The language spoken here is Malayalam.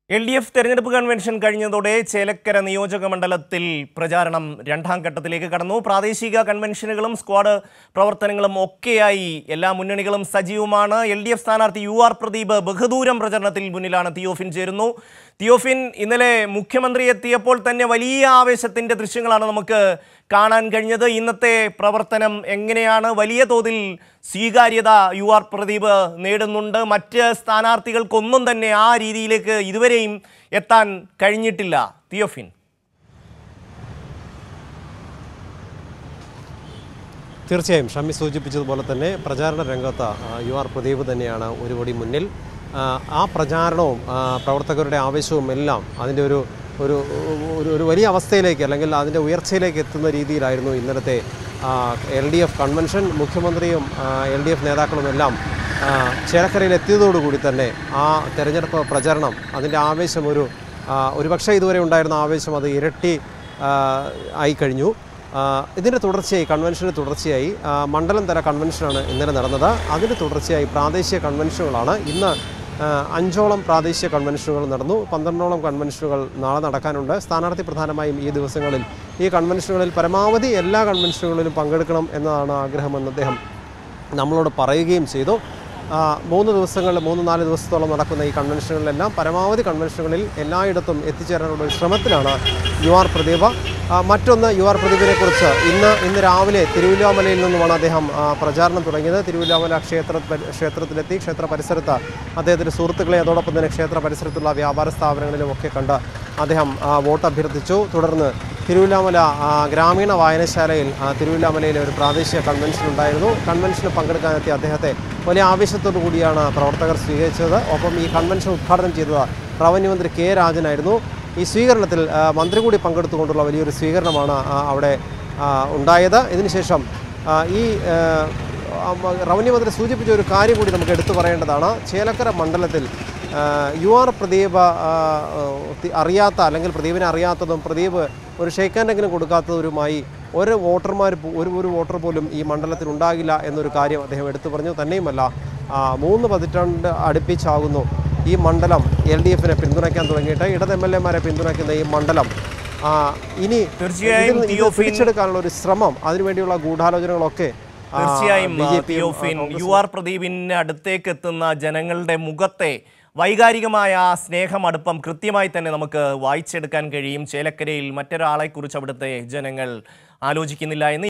എൽ ഡി എഫ് തെരഞ്ഞെടുപ്പ് കൺവെൻഷൻ കഴിഞ്ഞതോടെ ചേലക്കര നിയോജക മണ്ഡലത്തിൽ പ്രചാരണം രണ്ടാം ഘട്ടത്തിലേക്ക് കടന്നു പ്രാദേശിക കൺവെൻഷനുകളും സ്ക്വാഡ് പ്രവർത്തനങ്ങളും ഒക്കെയായി എല്ലാ മുന്നണികളും സജീവമാണ് എൽ ഡി എഫ് സ്ഥാനാർത്ഥി യു ആർ പ്രദീപ് ബഹുദൂരം പ്രചരണത്തിൽ മുന്നിലാണ് തിയോഫിൻ ചേരുന്നു തിയോഫിൻ ഇന്നലെ മുഖ്യമന്ത്രി എത്തിയപ്പോൾ തന്നെ വലിയ ആവേശത്തിന്റെ ദൃശ്യങ്ങളാണ് നമുക്ക് കാണാൻ കഴിഞ്ഞത് ഇന്നത്തെ പ്രവർത്തനം എങ്ങനെയാണ് വലിയ തോതിൽ സ്വീകാര്യത യു ആർ പ്രദീപ് നേടുന്നുണ്ട് മറ്റ് സ്ഥാനാർത്ഥികൾക്കൊന്നും തന്നെ ആ രീതിയിലേക്ക് ഇതുവരെയും എത്താൻ കഴിഞ്ഞിട്ടില്ല തിയോഫിൻ തീർച്ചയായും ഷമ്മി സൂചിപ്പിച്ചതുപോലെ തന്നെ പ്രചാരണ രംഗത്ത് ആ, യു ആർ പ്രദീപ് തന്നെയാണ് ഒരു പടി മുന്നിൽ ആ, ആ പ്രചാരണവും ആ, പ്രവർത്തകരുടെ ആവേശവും എല്ലാം അതിൻ്റെ ഒരു ഒരു ഒരു ഒരു വലിയ അവസ്ഥയിലേക്ക് അല്ലെങ്കിൽ അതിൻ്റെ ഉയർച്ചയിലേക്ക് എത്തുന്ന രീതിയിലായിരുന്നു ഇന്നലത്തെ എൽ ഡി എഫ് കൺവെൻഷൻ മുഖ്യമന്ത്രിയും എൽ ഡി എഫ് നേതാക്കളും എല്ലാം ആ, ചേലക്കരയിൽ എത്തിയതോടുകൂടി തന്നെ ആ തെരഞ്ഞെടുപ്പ് പ്രചരണം അതിൻ്റെ ആവേശം ഒരു ആ, ഒരുപക്ഷെ ഇതുവരെ ഉണ്ടായിരുന്ന ആവേശം അത് ഇരട്ടി ആ, ആയി കഴിഞ്ഞു ആ, ഇതിൻ്റെ തുടർച്ചയായി കൺവെൻഷന് തുടർച്ചയായി ആ, മണ്ഡലം തല കൺവെൻഷനാണ് ഇന്നലെ നടന്നത് അതിന് തുടർച്ചയായി പ്രാദേശിക കൺവെൻഷനുകളാണ് ഇന്ന് ആ, അഞ്ചോളം പ്രാദേശിക കൺവെൻഷനുകൾ നടന്നു പന്ത്രണ്ടോളം കൺവെൻഷനുകൾ നാളെ നടക്കാനുണ്ട് സ്ഥാനാർത്ഥി പ്രധാനമായും ഈ ദിവസങ്ങളിൽ ഈ കൺവെൻഷനുകളിൽ പരമാവധി എല്ലാ കൺവെൻഷനുകളിലും പങ്കെടുക്കണം എന്നതാണ് ആഗ്രഹമെന്ന് അദ്ദേഹം നമ്മളോട് പറയുകയും ചെയ്തു ആ, മൂന്ന് ദിവസങ്ങളിൽ മൂന്ന് നാല് ദിവസത്തോളം നടക്കുന്ന ഈ കൺവെൻഷനുകളിലെല്ലാം പരമാവധി കൺവെൻഷനുകളിൽ എല്ലായിടത്തും എത്തിച്ചേരാനുള്ള ഒരു ശ്രമത്തിലാണ് യു ആർ പ്രദീപ് ആ, മറ്റൊന്ന് യു ആർ പ്രദീപിനെ കുറിച്ച് ഇന്ന് ഇന്ന് രാവിലെ തിരുവല്ലാമലയിൽ നിന്നുമാണ് അദ്ദേഹം ആ, പ്രചാരണം തുടങ്ങിയത് തിരുവല്ലാമല ക്ഷേത്ര പരി- ക്ഷേത്രത്തിലെത്തി ക്ഷേത്ര പരിസരത്ത് അദ്ദേഹത്തിൻ്റെ സുഹൃത്തുക്കളെ അതോടൊപ്പം തന്നെ ക്ഷേത്ര പരിസരത്തുള്ള വ്യാപാര സ്ഥാപനങ്ങളിലും ഒക്കെ കണ്ട് അദ്ദേഹം ആ, വോട്ട് അഭ്യർത്ഥിച്ചു തുടർന്ന് തിരുവല്ലാമല ആ, ഗ്രാമീണ വായനശാലയിൽ ആ, തിരുവല്ലാമലയിലെ ഒരു പ്രാദേശിക കൺവെൻഷൻ ഉണ്ടായിരുന്നു കൺവെൻഷനിൽ പങ്കെടുക്കാനെത്തിയ അദ്ദേഹത്തെ വലിയ ആവേശത്തോടു കൂടിയാണ് പ്രവർത്തകർ സ്വീകരിച്ചത് ഒപ്പം ഈ കൺവെൻഷൻ ഉദ്ഘാടനം ചെയ്തത് റവന്യൂ മന്ത്രി കെ രാജനായിരുന്നു ഈ സ്വീകരണത്തിൽ ആ, മന്ത്രി കൂടി പങ്കെടുത്തുകൊണ്ടുള്ള വലിയൊരു സ്വീകരണമാണ് ആ, അവിടെ ആ, ഉണ്ടായത് ഇതിനുശേഷം ആ, ഈ ആ, ആ, റവന്യൂ മന്ത്രി സൂചിപ്പിച്ച ഒരു കാര്യം കൂടി നമുക്ക് എടുത്തു പറയേണ്ടതാണ് ചേലക്കര മണ്ഡലത്തിൽ ആ, യു ആർ പ്രദീപ് ആ, തി- അറിയാത്ത അല്ലെങ്കിൽ പ്രദീപിനെ അറിയാത്തതും പ്രദീപ് ഒരു ഷെയ്ക്ക് ഹാൻഡെങ്കിലും കൊടുക്കാത്തവരുമായി ഒരു വോട്ടർമാർ പോ- ഒരു ഒരു വോട്ടർ പോലും ഈ മണ്ഡലത്തിൽ ഉണ്ടാകില്ല എന്നൊരു കാര്യം അദ്ദേഹം എടുത്തു പറഞ്ഞു തന്നെയുമല്ല ആ, മൂന്ന് പതിറ്റാണ്ട് അടുപ്പിച്ചാകുന്നു ഈ മണ്ഡലം എൽ ഡി എഫിനെ പിന്തുണയ്ക്കാൻ തുടങ്ങിയിട്ട് ഇടത് എം എൽ എമാരെ പിന്തുണയ്ക്കുന്ന ഈ മണ്ഡലം ആ, ഇനി തീർച്ചയായും ഇതിൽ ഇത് തിയോഫിൻ- പിടിച്ചെടുക്കാനുള്ള ഒരു ശ്രമം അതിനുവേണ്ടിയുള്ള ഗൂഢാലോചനകളൊക്കെ ആ, തീർച്ചയായും ബി ജെ പിയും, തിയോഫിൻ ആ, കോൺഗ്രസും യു ആർ പ്രദീപിന് അടുത്തേക്ക് എത്തുന്ന ജനങ്ങളുടെ മുഖത്തെ വൈകാരികമായ ആ സ്നേഹം അടുപ്പം കൃത്യമായി തന്നെ നമുക്ക് വായിച്ചെടുക്കാൻ കഴിയും ചേലക്കരയിൽ മറ്റൊരാളെക്കുറിച്ച് അവിടുത്തെ ജനങ്ങൾ ആലോചിക്കുന്നില്ല എന്ന്